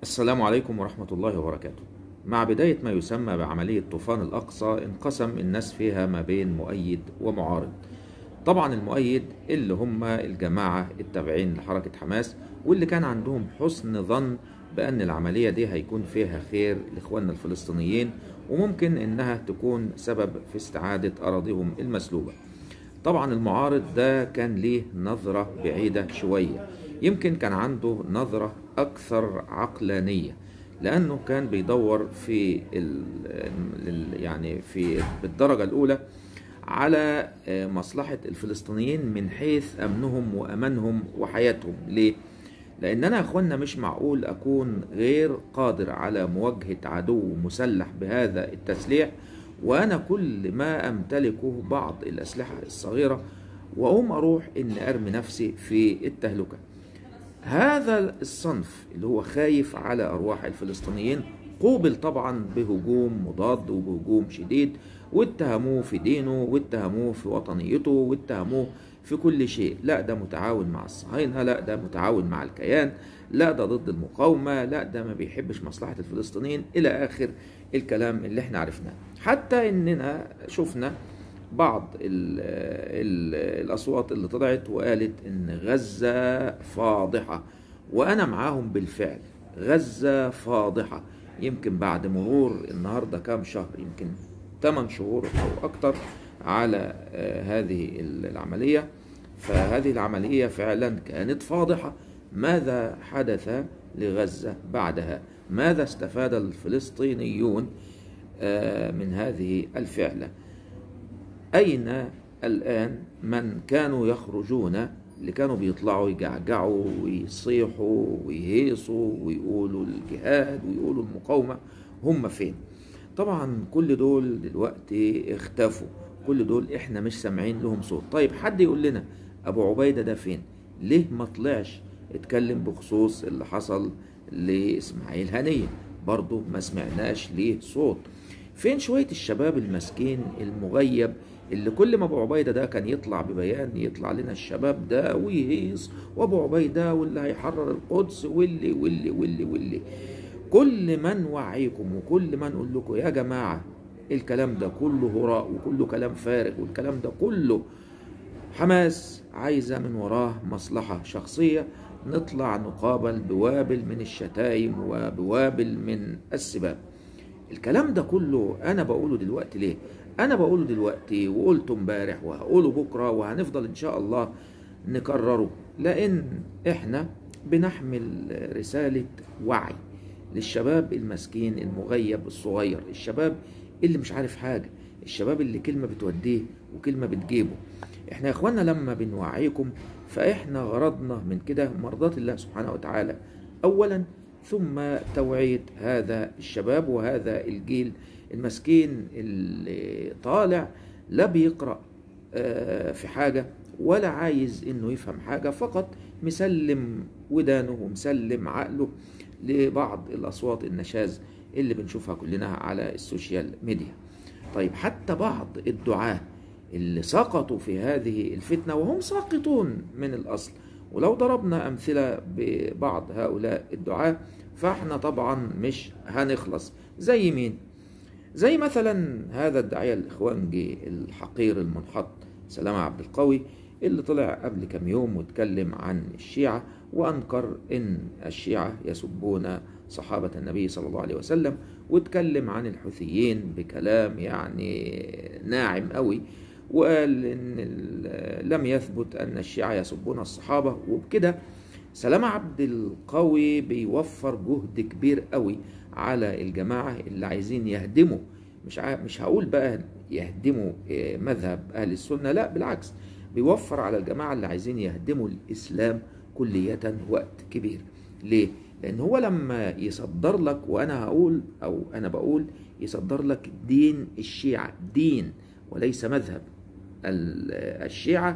السلام عليكم ورحمة الله وبركاته مع بداية ما يسمى بعملية طوفان الأقصى انقسم الناس فيها ما بين مؤيد ومعارض طبعا المؤيد اللي هم الجماعة التابعين لحركة حماس واللي كان عندهم حسن ظن بأن العملية دي هيكون فيها خير لإخواننا الفلسطينيين وممكن إنها تكون سبب في استعادة أراضيهم المسلوبة طبعا المعارض ده كان ليه نظرة بعيدة شوية يمكن كان عنده نظرة أكثر عقلانية لأنه كان بيدور في ال ال- يعني في بالدرجة الأولى على آه، مصلحة الفلسطينيين من حيث أمنهم وأمانهم وحياتهم ليه؟ لأن أنا يا أخوانا مش معقول أكون غير قادر على مواجهة عدو مسلح بهذا التسليح وأنا كل ما أمتلكه بعض الأسلحة الصغيرة وأقوم أروح إن أرمي نفسي في التهلكة هذا الصنف اللي هو خايف على أرواح الفلسطينيين قوبل طبعا بهجوم مضاد وبهجوم شديد واتهموه في دينه واتهموه في وطنيته واتهموه في كل شيء لا ده متعاون مع الصهاينة لا ده متعاون مع الكيان لا ده ضد المقاومة لا ده ما بيحبش مصلحة الفلسطينيين إلى آخر الكلام اللي احنا عرفناه حتى إننا شفنا بعض ال ال الأصوات اللي طلعت وقالت إن غزة فاضحة وأنا معاهم بالفعل غزة فاضحة يمكن بعد مرور النهاردة كام شهر يمكن 8 شهور أو أكتر على آه، هذه العملية فهذه العملية فعلا كانت فاضحة ماذا حدث لغزة بعدها ماذا استفاد الفلسطينيون آه، من هذه الفعلة أين الآن من كانوا يخرجون اللي كانوا بيطلعوا يجعجعوا ويصيحوا ويهيصوا ويقولوا الجهاد ويقولوا المقاومة هم فين طبعا كل دول دلوقتي اختفوا كل دول احنا مش سامعين لهم صوت طيب حد يقول لنا ابو عبيدة ده فين ليه ما طلعش اتكلم بخصوص اللي حصل لاسماعيل هنية برضه ما سمعناش ليه صوت فين شوية الشباب المسكين المغيب اللي كل ما ابو عبيده ده كان يطلع ببيان يطلع لنا الشباب ده ويهيص وابو عبيده واللي هيحرر القدس واللي واللي واللي واللي كل ما نوعيكم وكل ما نقول لكم يا جماعه الكلام ده كله هراء وكله كلام فارغ والكلام ده كله حماس عايزه من وراه مصلحه شخصيه نطلع نقابل بوابل من الشتايم وبوابل من السباب الكلام ده كله انا بقوله دلوقتي ليه انا بقوله دلوقتي وقلته امبارح وهقوله بكره وهنفضل ان شاء الله نكرره لان احنا بنحمل رساله وعي للشباب المسكين المغيب الصغير الشباب اللي مش عارف حاجه الشباب اللي كلمه بتوديه وكلمه بتجيبه احنا يا اخوانا لما بنوعيكم فاحنا غرضنا من كده مرضات الله سبحانه وتعالى اولا ثم توعيه هذا الشباب وهذا الجيل المسكين اللي طالع لا بيقرا آه، في حاجه ولا عايز انه يفهم حاجه فقط مسلم ودانه ومسلم عقله لبعض الاصوات النشاز اللي بنشوفها كلنا على السوشيال ميديا طيب حتى بعض الدعاه اللي سقطوا في هذه الفتنه وهم ساقطون من الاصل ولو ضربنا امثله ببعض هؤلاء الدعاه فاحنا طبعا مش هنخلص زي مين زي مثلا هذا الداعية الإخوانجي الحقير المنحط سلامة عبد القوي اللي طلع قبل كم يوم واتكلم عن الشيعة وأنكر إن الشيعة يسبون صحابة النبي صلى الله عليه وسلم واتكلم عن الحوثيين بكلام يعني ناعم قوي وقال إن ال- لم يثبت أن الشيعة يسبون الصحابة وبكده سلامة عبد القوي بيوفر جهد كبير قوي على الجماعة اللي عايزين يهدموا مش ع... مش هقول بقى يهدموا آه، مذهب أهل السنة لا بالعكس بيوفر على الجماعة اللي عايزين يهدموا الإسلام كلية وقت كبير ليه؟ لأن هو لما يصدر لك وأنا هقول أو أنا بقول يصدر لك دين الشيعة دين وليس مذهب ال- الشيعة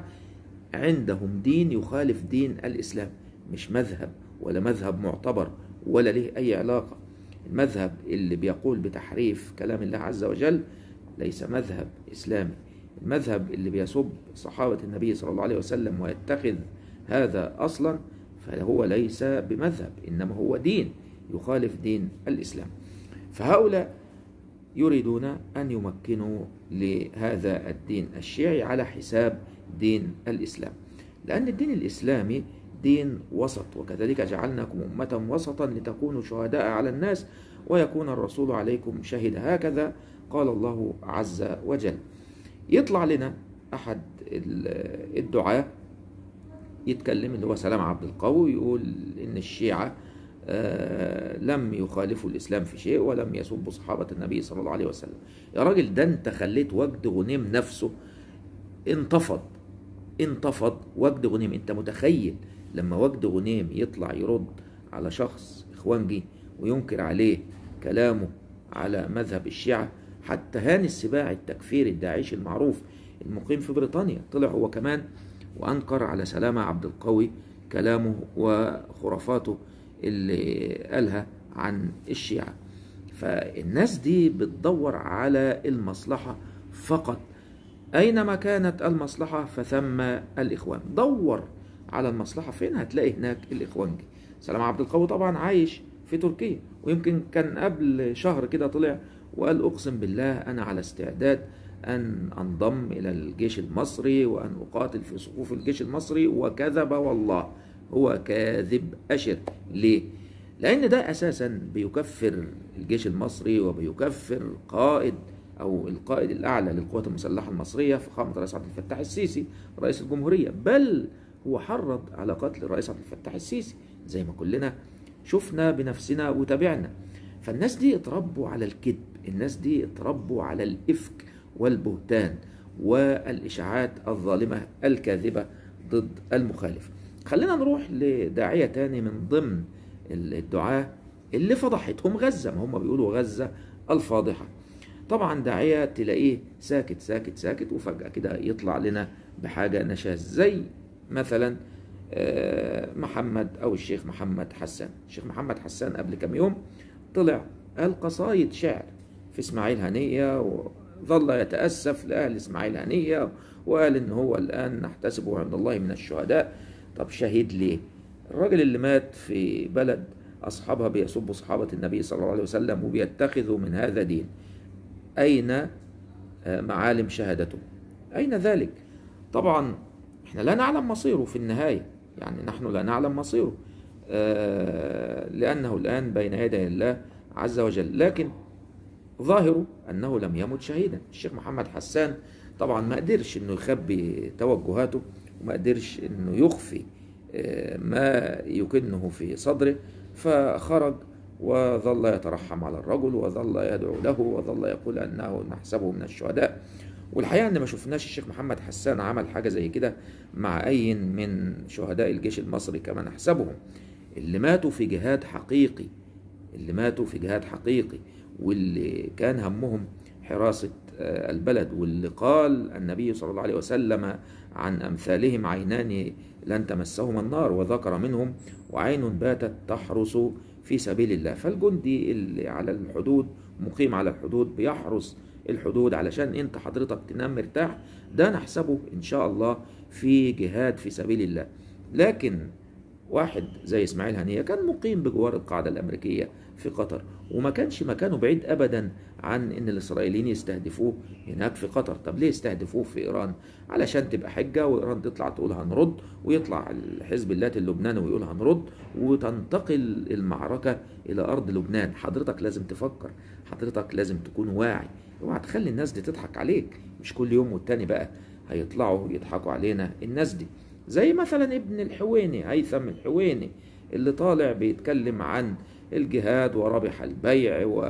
عندهم دين يخالف دين الإسلام مش مذهب ولا مذهب معتبر ولا له أي علاقة المذهب اللي بيقول بتحريف كلام الله عز وجل ليس مذهب إسلامي المذهب اللي بيسب صحابة النبي صلى الله عليه وسلم ويتخذ هذا أصلا فهو ليس بمذهب إنما هو دين يخالف دين الإسلام فهؤلاء يريدون أن يمكنوا لهذا الدين الشيعي على حساب دين الإسلام لأن الدين الإسلامي دين وسط وكذلك جعلناكم أمة وسطا لتكونوا شهداء على الناس ويكون الرسول عليكم شهيدا هكذا قال الله عز وجل يطلع لنا أحد الدعاة يتكلم اللي هو سلام عبد القوي يقول إن الشيعة آه، لم يخالفوا الإسلام في شيء ولم يسبوا صحابة النبي صلى الله عليه وسلم يا راجل ده انت خليت وجد غنيم نفسه انتفض انتفض وجد غنيم انت متخيل لما وجد غنيم يطلع يرد على شخص اخوانجي وينكر عليه كلامه على مذهب الشيعة حتى هاني السباع التكفير الداعش المعروف المقيم في بريطانيا طلع هو كمان وأنكر على سلامة عبد القوي كلامه وخرافاته اللي قالها عن الشيعة فالناس دي بتدور على المصلحة فقط أينما كانت المصلحة فثم الإخوان دور على المصلحة فين هتلاقي هناك الإخوان دي سلام عبد القوي طبعا عايش في تركيا ويمكن كان قبل شهر كده طلع وقال أقسم بالله أنا على استعداد أن أنضم إلى الجيش المصري وأن أقاتل في صفوف الجيش المصري وكذب والله هو كاذب أشر ليه؟ لأن ده أساسا بيكفر الجيش المصري وبيكفر قائد أو القائد الأعلى للقوات المسلحة المصرية فخامة الرئيس عبد الفتاح السيسي رئيس الجمهورية بل هو حرض على قتل الرئيس عبد الفتاح السيسي زي ما كلنا شفنا بنفسنا وتابعنا فالناس دي اتربوا على الكذب الناس دي اتربوا على الإفك والبهتان والإشاعات الظالمة الكاذبة ضد المخالف خلينا نروح لداعية تاني من ضمن الدعاة اللي فضحتهم غزة ما هم بيقولوا غزة الفاضحة طبعا داعية تلاقيه ساكت ساكت ساكت وفجأة كده يطلع لنا بحاجة نشاز زي مثلا آه، محمد أو الشيخ محمد حسان الشيخ محمد حسان قبل كم يوم طلع قال قصايد شعر في إسماعيل هنية وظل يتأسف لأهل إسماعيل هنية وقال إن هو الآن نحتسبه عند الله من الشهداء طب شهيد ليه الراجل اللي مات في بلد أصحابها بيسبوا صحابة النبي صلى الله عليه وسلم وبيتخذوا من هذا دين أين آه، معالم شهادته أين ذلك طبعا احنا لا نعلم مصيره في النهاية يعني نحن لا نعلم مصيره آه، لأنه الآن بين يدي الله عز وجل لكن ظاهره أنه لم يمت شهيدا الشيخ محمد حسان طبعا ما قدرش أنه يخبي توجهاته وما قدرش أنه يخفي آه، ما يكنه في صدره فخرج وظل يترحم على الرجل وظل يدعو له وظل يقول أنه نحسبه من الشهداء والحقيقة أن ما شفناش الشيخ محمد حسان عمل حاجة زي كده مع أي من شهداء الجيش المصري كما نحسبهم اللي ماتوا في جهاد حقيقي اللي ماتوا في جهاد حقيقي واللي كان همهم حراسة آه، البلد واللي قال النبي صلى الله عليه وسلم عن أمثالهم عينان لن تمسهما النار وذكر منهم وعين باتت تحرس في سبيل الله فالجندي اللي على الحدود مقيم على الحدود بيحرس الحدود علشان انت حضرتك تنام مرتاح ده نحسبه ان شاء الله في جهاد في سبيل الله لكن واحد زي اسماعيل هنيه كان مقيم بجوار القاعده الامريكيه في قطر وما كانش مكانه بعيد ابدا عن ان الاسرائيليين يستهدفوه هناك في قطر طب ليه يستهدفوه في ايران علشان تبقى حجه وايران تطلع تقول هنرد ويطلع الحزب اللاتي اللبناني ويقول هنرد وتنتقل المعركه الى ارض لبنان حضرتك لازم تفكر حضرتك لازم تكون واعي اوعى تخلي الناس دي تضحك عليك مش كل يوم والتاني بقى هيطلعوا يضحكوا علينا الناس دي زي مثلا ابن الحويني هيثم الحويني اللي طالع بيتكلم عن الجهاد وربح البيع و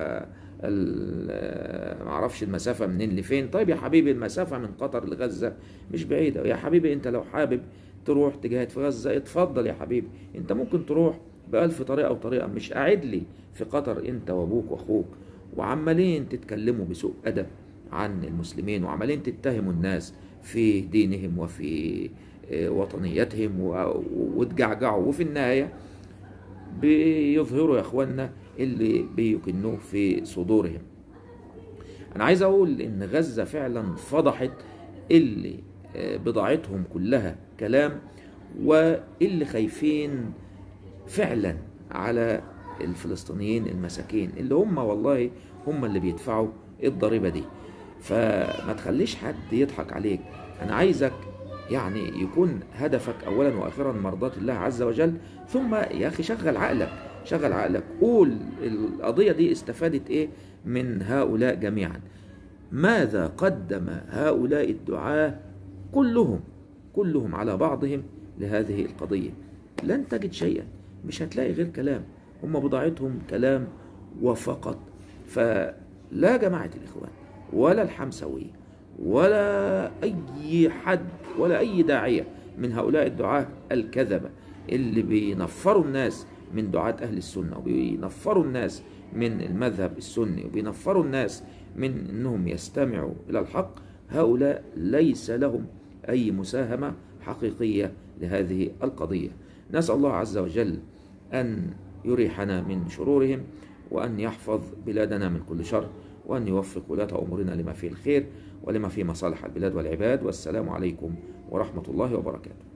معرفش المسافة منين لفين طيب يا حبيبي المسافة من قطر لغزة مش بعيدة يا حبيبي انت لو حابب تروح تجاهد في غزة اتفضل يا حبيبي انت ممكن تروح بألف طريقة وطريقة مش قاعد لي في قطر انت وابوك واخوك وعمالين تتكلموا بسوء أدب عن المسلمين وعمالين تتهموا الناس في دينهم وفي آه، وطنيتهم وتجعجعوا وفي النهاية بيظهروا يا اخوانا اللي بيكنوه في صدورهم انا عايز اقول ان غزة فعلا فضحت اللي آه، بضاعتهم كلها كلام واللي خايفين فعلا على الفلسطينيين المساكين اللي هم والله هم اللي بيدفعوا الضريبة دي فما تخليش حد يضحك عليك أنا عايزك يعني يكون هدفك أولا وأخيرا مرضاة الله عز وجل ثم يا أخي شغل عقلك شغل عقلك قول القضية دي استفادت إيه من هؤلاء جميعا ماذا قدم هؤلاء الدعاة كلهم كلهم على بعضهم لهذه القضية لن تجد شيئا مش هتلاقي غير كلام هم بضاعتهم كلام وفقط فلا جماعة الإخوان ولا الحمسوية ولا أي حد ولا أي داعية من هؤلاء الدعاة الكذبة اللي بينفروا الناس من دعاة أهل السنة وبينفروا الناس من المذهب السني وبينفروا الناس من أنهم يستمعوا إلى الحق هؤلاء ليس لهم أي مساهمة حقيقية لهذه القضية نسأل الله عز وجل أن يريحنا من شرورهم وأن يحفظ بلادنا من كل شر وأن يوفق ولاة أمورنا لما فيه الخير ولما فيه مصالح البلاد والعباد والسلام عليكم ورحمة الله وبركاته